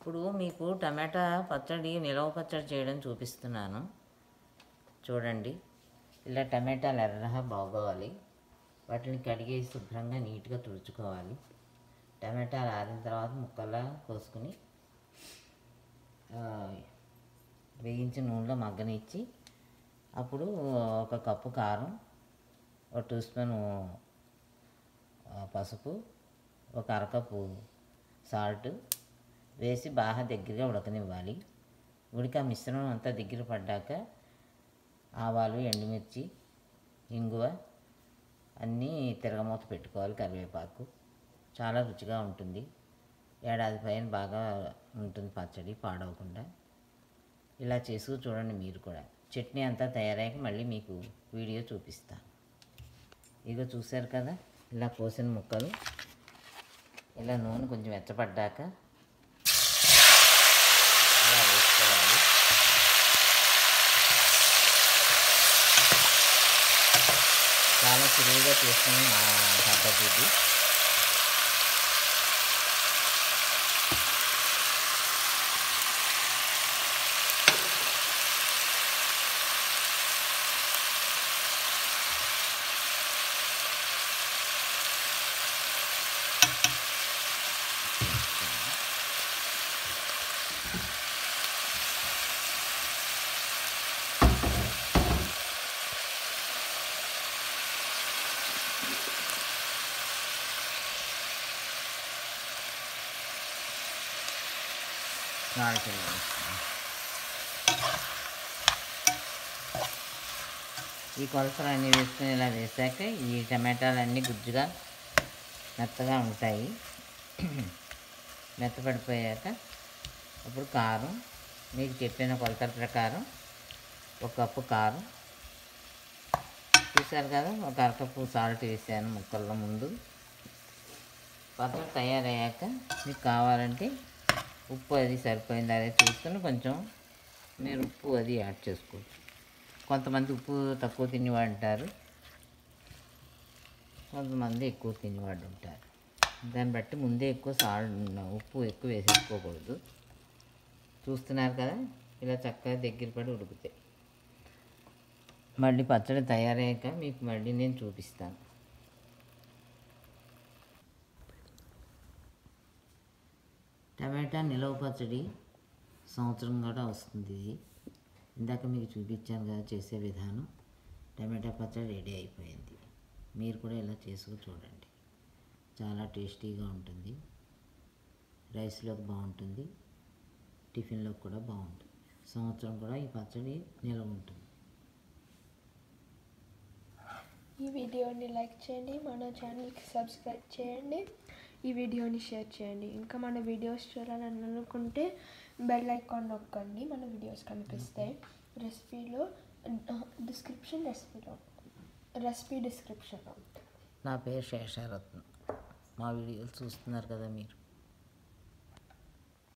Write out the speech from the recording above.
ఇప్పుడు మీకు టమాటా పచ్చడి నిలవ పచ్చడి చేయడం చూపిస్తున్నాను చూడండి ఇలా టమాటాలు ఎర్రగా బాగోవాలి వాటిని కడిగి శుభ్రంగా నీట్గా తుడుచుకోవాలి టమాటాలు ఆరిన తర్వాత ముక్కల్లా కోసుకుని ఆ, వేయించి నూనెలో మగ్గనిచ్చి అప్పుడు ఒక కప్పు కారం ఒక టూ స్పూన్ పసుపు ఒక అరకప్పు సాల్ట్ వేసి బాగా దగ్గరగా ఉడకనివ్వాలి ఉడికి ఆ మిశ్రమం అంతా దగ్గర పడ్డాక ఆవాలు ఎండుమిర్చి ఇంగువ అన్నీ తిరగమూత పెట్టుకోవాలి కరివేపాకు చాలా రుచిగా ఉంటుంది ఏడాది పైన బాగా ఉంటుంది పచ్చడి పాడవకుండా ఇలా చేసుకు చూడండి మీరు కూడా చట్నీ అంతా తయారయ్యాక మళ్ళీ మీకు వీడియో చూపిస్తాను ఇగో చూశారు కదా ఇలా కోసిన ముక్కలు ఇలా నూనె కొంచెం వెచ్చపడ్డాక ఇలా వేసుకోవాలి చాలా సులువుగా చేసుకునే మా పద్ధతి ఇది సాల్ట్ వేస్తాను. ఈ కొలతలు అన్నీ వేసుకుని ఇలా వేసాక ఈ టమాటాలు అన్నీ గుజ్జుగా మెత్తగా ఉంటాయి మెత్తపడిపోయాక అప్పుడు కారం మీకు చెప్పిన కొలతల ప్రకారం ఒక కప్పు కారం చూసారు కదా ఒక అరకప్పు సాల్ట్ వేసాను ముక్కల్లో ముందు పచ్చడి తయారయ్యాక మీకు కావాలంటే ఉప్పు అది సరిపోయింది అదే చూసుకొని కొంచెం మీరు ఉప్పు అది యాడ్ చేసుకోవచ్చు కొంతమంది ఉప్పు తక్కువ తినేవాడు ఉంటారు కొంతమంది ఎక్కువ తినేవాడు ఉంటారు దాన్ని బట్టి ముందే ఎక్కువ సాల్ట్ ఉప్పు ఎక్కువ వేసేసుకోకూడదు చూస్తున్నారు కదా ఇలా చక్కగా దగ్గర పడి ఉడుకుతాయి మళ్ళీ పచ్చడి తయారయ్యాక మీకు మళ్ళీ నేను చూపిస్తాను టమాటా నిలవ పచ్చడి సంవత్సరం కూడా వస్తుంది ఇది ఇందాక మీకు చూపించాను కదా చేసే విధానం టమాటా పచ్చడి రెడీ అయిపోయింది మీరు కూడా ఇలా చేసుకు చూడండి చాలా టేస్టీగా ఉంటుంది రైస్లోకి బాగుంటుంది టిఫిన్లోకి కూడా బాగుంటుంది సంవత్సరం కూడా ఈ పచ్చడి నిలవ ఉంటుంది ఈ వీడియోని లైక్ చేయండి మన ఛానల్కి సబ్స్క్రైబ్ చేయండి ఈ వీడియోని షేర్ చేయండి ఇంకా మన వీడియోస్ చూడాలని అనుకుంటే బెల్ ఐకాన్ నొక్కండి మన వీడియోస్ కనిపిస్తాయి రెసిపీలో డిస్క్రిప్షన్ రెసిపీలో రెసిపీ డిస్క్రిప్షన్లో నా పేరు శేషారత్నం మా వీడియోలు చూస్తున్నారు కదా మీరు